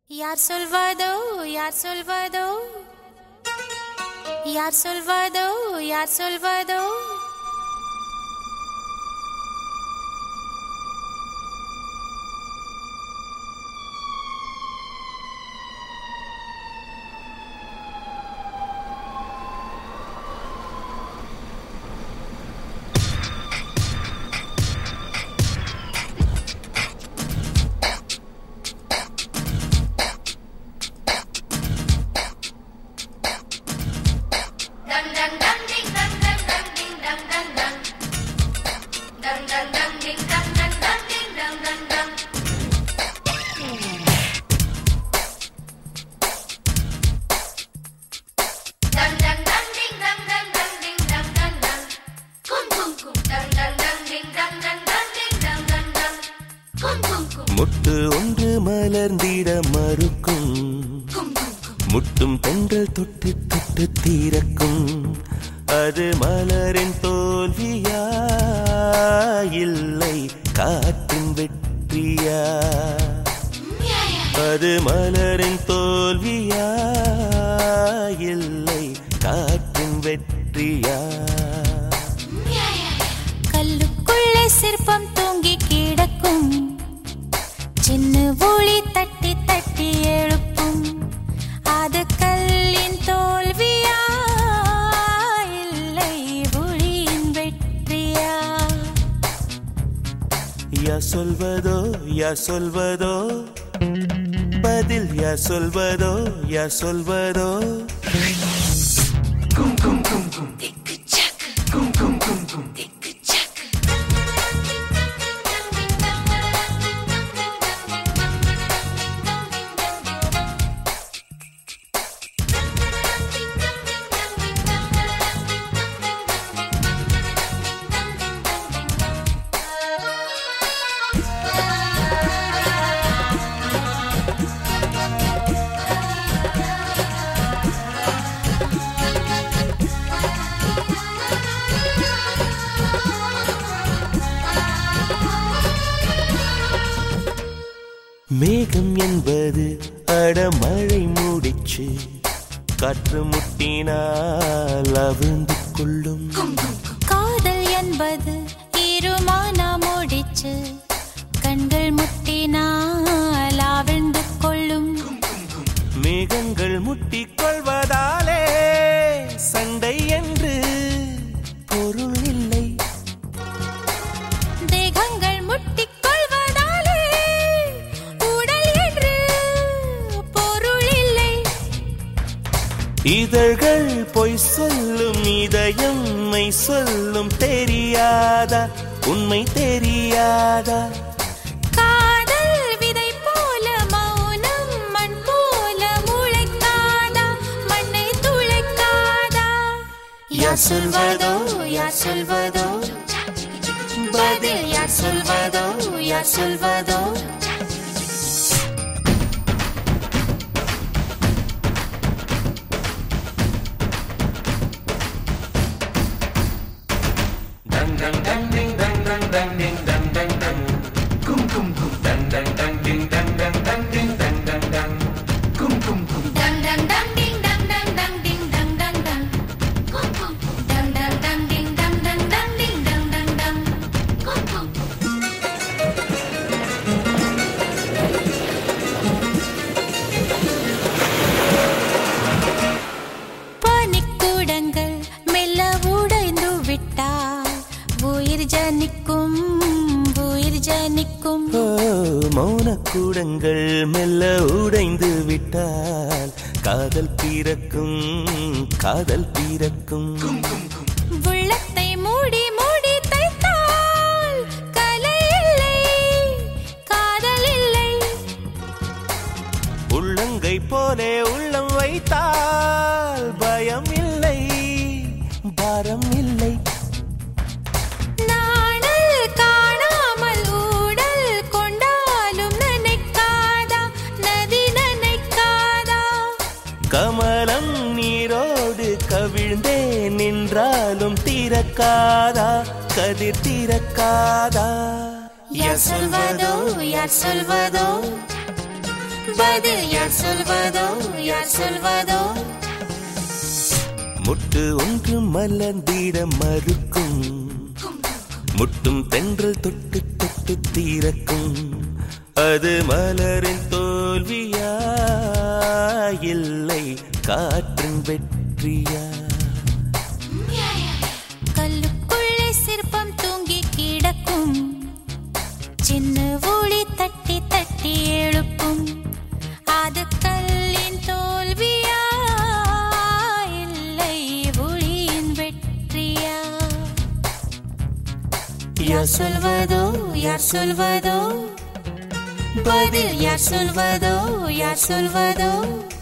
யார் சொல்வதோ யார் சொல்வதோ யார் சொல்வதோ யார் சொல்வதோ Dang dang dang ding dang dang dang ding dang dang dang. Dang dang dang ding dang dang dang ding dang dang dang. Dang dang dang ding dang dang dang ding dang dang dang. Kum kum kum. Dang dang dang ding dang dang dang ding dang dang dang. Kum kum kum. முட்டு ஒன்று மலர்ந்திட மறுக்கும் Kum kum kum. முட்டும் தென்றல் தொட்டு தொட்டு தீரக்கும் அது மலரின் தோல்வியா இல்லை காற்றின் வெற்றியா Yeah yeah. அது மலரின் தோல்வியா இல்லை காற்றின் வெற்றியா Yeah yeah. கல்லுக்குள்ளே சிற்பம் தூங்கி கிடக்கும் சின்ன ஒளி தட்டி தட்டி எழுப்பும் அது கல்லின் தோல்வியா இல்லை ஒளியின் வெற்றியா யா சொல்வதோ யா சொல்வதோ பதில் யா சொல்வதோ யா சொல்வதோ Tick check. Kum kum kum kum. Tick check. மேகம் என்பது அடமழை மூடிச்சு காற்று முட்டினால் அவிழ்ந்து கொள்ளும் காதல் என்பது இருமானா முடிச்சு கண்கள் முட்டினால் ஆவிழ்ந்து கொள்ளும் மேகங்கள் முட்டிக் கொள்வதாலே சண்டை என்று பொருள் இல்லை தேகங்கள் முட்டிக் கொள்வதாலே உடல் என்று பொருள் இல்லை இதழ்கள் பொய் சொல்லும் இதயம் மெய் சொல்லும் தெரியாதா உண்மை தெரியாதா காதல் விதை போல மௌனம் மண் போல முளைக்காதா மண்ணை துளைக்காதா யார் சொல்வதோ யார் சொல்வதோ பதில் யார் சொல்வதோ யார் சொல்வதோ Dang dang dang ding dang dang dang ding dang dang dang. Kum kum kum. Dang dang dang ding dang dang dang ding dang dang dang. Kum kum kum. பனிக்கூடங்கள் மெல்ல உடைந்து விட்டால் உயிர் ஜனிக்கும் உயிர் ஜனிக்கும் ஓ, மௌனக்கூடங்கள் மெல்ல உடைந்து விட்டால் காதல் பிறக்கும் காதல் பிறக்கும் உள்ளத்தை மூடி மூடி தைத்தால் கலை இல்லை காதல் இல்லை உள்ளங்கை போலே உள்ளம் வைத்தால் பயம் இல்லை பாரம் இல்லை நாணல் காணாமல் ஊடல் கொண்டாலும் நினைக்காதா நதி நினைக்காதா கமலம் நீரோடு கவிழ்ந்தே நின்றாலும் திறக்காதா கதிர் திறக்காதா யார் சொல்வதோ யார் சொல்வதோ பதில் யார் சொல்வதோ யார் சொல்வதோ முட்டு ஒன்று மலர்ந்திட மறுக்கும் முட்டும் தென்றல் தொட்டு தொட்டு தீரக்கும் அது மலரின் தோல்வியா இல்லை காற்றின் வெற்றியா கல்லுக்குள்ளே சிற்பம் தூங்கி கிடக்கும் சின்ன ஒளி தட்டி தட்டி எழுப்பும் அது கல்லின் தோல்வியா இல்லை ஒளியின் வெற்றியா யார் சொல்வதோ யார் சொல்வதோ பதில் யார் சொல்வதோ யார் சொல்வதோ